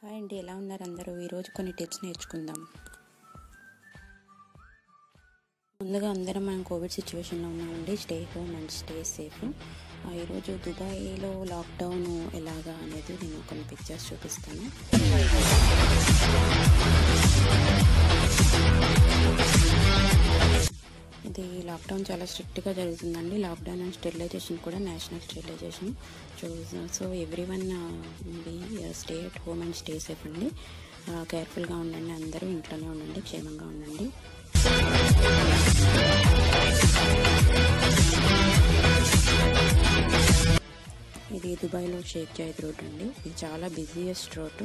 Hi అండి ఎలా ఉన్నారు అందరూ ఈరోజు కొన్ని టిప్స్ నేర్చుకుందాం ముందుగా అందరం మనం కోవిడ్ సిచ్యువేషన్లో ఉన్నామండి stay home and stay safe ఈరోజు దుబాయ్లో లాక్డౌన్ ఎలాగా అనేది నేను కొన్ని పిక్చర్స్ చూపిస్తాను ఇది లాక్డౌన్ చాలా స్ట్రిక్ట్గా జరుగుతుందండి లాక్డౌన్ అండ్ స్టెరిలైజేషన్ కూడా national sterilisation so everyone be stay at home and stay safe అండి కేర్ఫుల్గా ఉండండి అందరూ ఇంట్లోనే ఉండండి క్షేమంగా ఉండండి ఇది దుబాయ్లో షేక్ జాయిద్ రోడ్ అండి ఇది చాలా బిజీయెస్ట్ రోడ్డు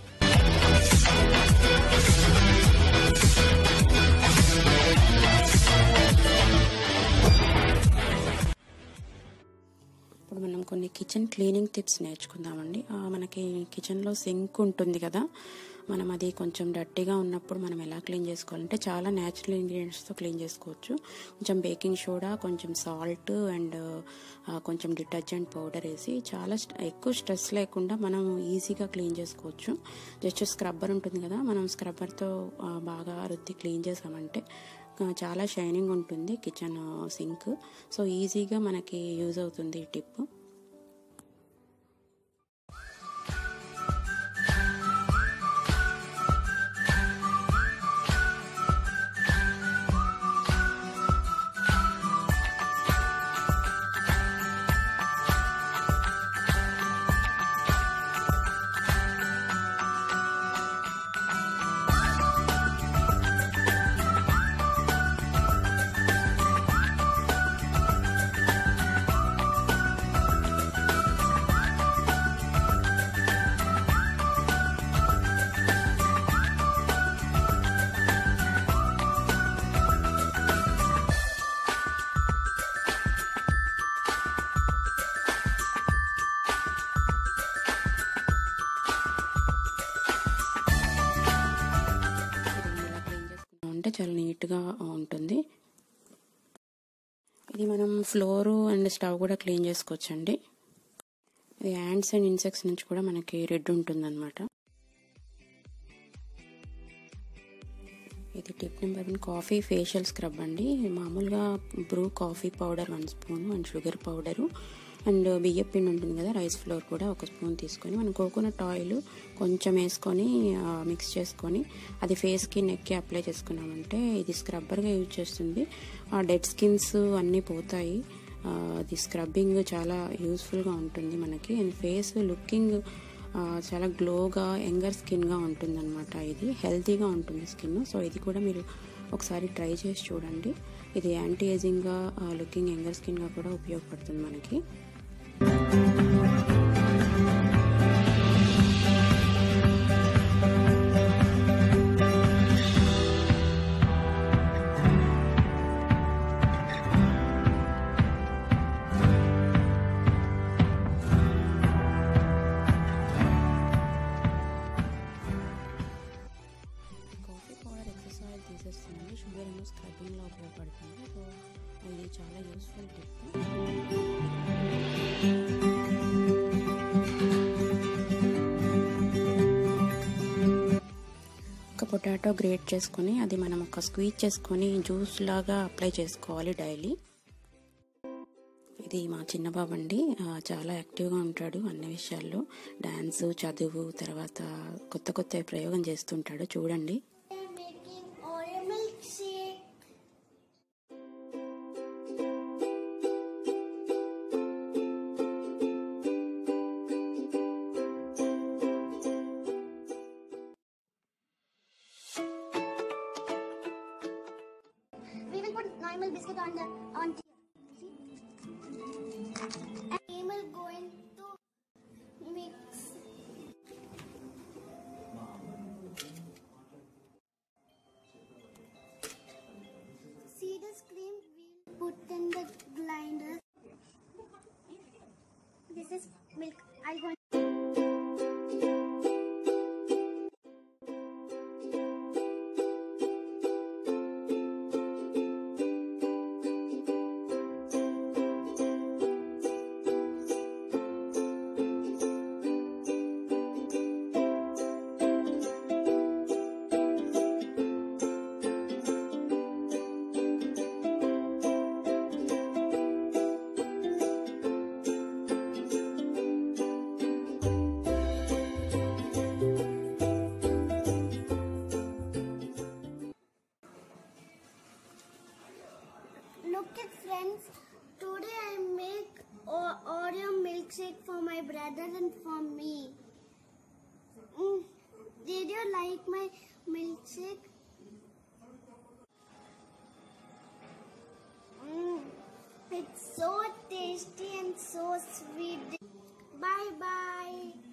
ఇప్పుడు మనం కొన్ని కిచెన్ క్లీనింగ్ టిప్స్ నేర్చుకుందామండి మనకి కిచెన్లో సింక్ ఉంటుంది కదా మనం అది కొంచెం డట్టిగా ఉన్నప్పుడు మనం ఎలా క్లీన్ చేసుకోవాలంటే చాలా న్యాచురల్ ఇంగ్రీడియంట్స్తో క్లీన్ చేసుకోవచ్చు కొంచెం బేకింగ్ సోడా కొంచెం సాల్ట్ అండ్ కొంచెం డిటర్జెంట్ పౌడర్ వేసి చాలా ఎక్కువ స్ట్రెస్ లేకుండా మనం ఈజీగా క్లీన్ చేసుకోవచ్చు జస్ట్ స్క్రబ్బర్ ఉంటుంది కదా మనం స్క్రబ్బర్తో బాగా రుద్ది క్లీన్ చేసామంటే చాలా షైనింగ్ ఉంటుంది కిచెన్ సింక్ సో ఈజీగా మనకి యూజ్ అవుతుంది ఈ టిప్ అంటే చాలా నీట్గా ఉంటుంది ఇది మనం ఫ్లోరు అండ్ స్టవ్ కూడా క్లీన్ చేసుకోవచ్చండి ఇది యాండ్స్ అండ్ ఇన్సెక్ట్స్ నుంచి కూడా మనకి రెడ్ ఉంటుందన్నమాట ఇది tip number one coffee facial scrub అండి మామూలుగా Bru coffee powder one spoon and sugar powder and బియ్యం పిండి ఉంటుంది కదా రైస్ ఫ్లోర్ కూడా ఒక స్పూన్ తీసుకొని మనం కోకోనట్ ఆయిల్ కొంచెం వేసుకొని మిక్స్ చేసుకొని అది ఫేస్కి నెక్కి అప్లై చేసుకున్నామంటే ఇది స్క్రబ్బర్గా యూజ్ చేస్తుంది ఆ డెడ్ స్కిన్స్ అన్నీ పోతాయి అది స్క్రబ్బింగ్ చాలా యూస్ఫుల్గా ఉంటుంది మనకి అండ్ ఫేస్ లుకింగ్ చాలా గ్లోగా యంగర్ స్కిన్గా ఉంటుంది అనమాట ఇది హెల్తీగా ఉంటుంది స్కిన్ సో ఇది కూడా మీరు ఒకసారి ట్రై చేసి చూడండి ఇది యాంటీ ఏజింగ్గా లుకింగ్ యంగర్ స్కిన్గా కూడా ఉపయోగపడుతుంది మనకి కాఫీ పౌడర్ ఎక్సర్సైజ్ తీసేస్తుంది షుగర్ ఏమో స్క్రబ్బింగ్లో ఉపయోగపడుతుంది సో ఇది చాలా యూస్ఫుల్ టిప్ ఒక పొటాటో గ్రేట్ చేసుకొని అది మనం ఒక స్క్వీజ్ చేసుకొని జ్యూస్ లాగా అప్లై చేసుకోవాలి డైలీ ఇది మా చిన్న బాబు అండి చాలా యాక్టివ్గా ఉంటాడు అన్ని విషయాల్లో డ్యాన్స్ చదువు తర్వాత కొత్త కొత్త ప్రయోగం చేస్తుంటాడు చూడండి We will put normal biscuit on the on here. See? And we will going to mix. See this cream we'll put in the grinder. This is milk. I'll go. brother and for me. Mm, Did you like my milkshake? Mm, it's so tasty and so sweet. Bye bye.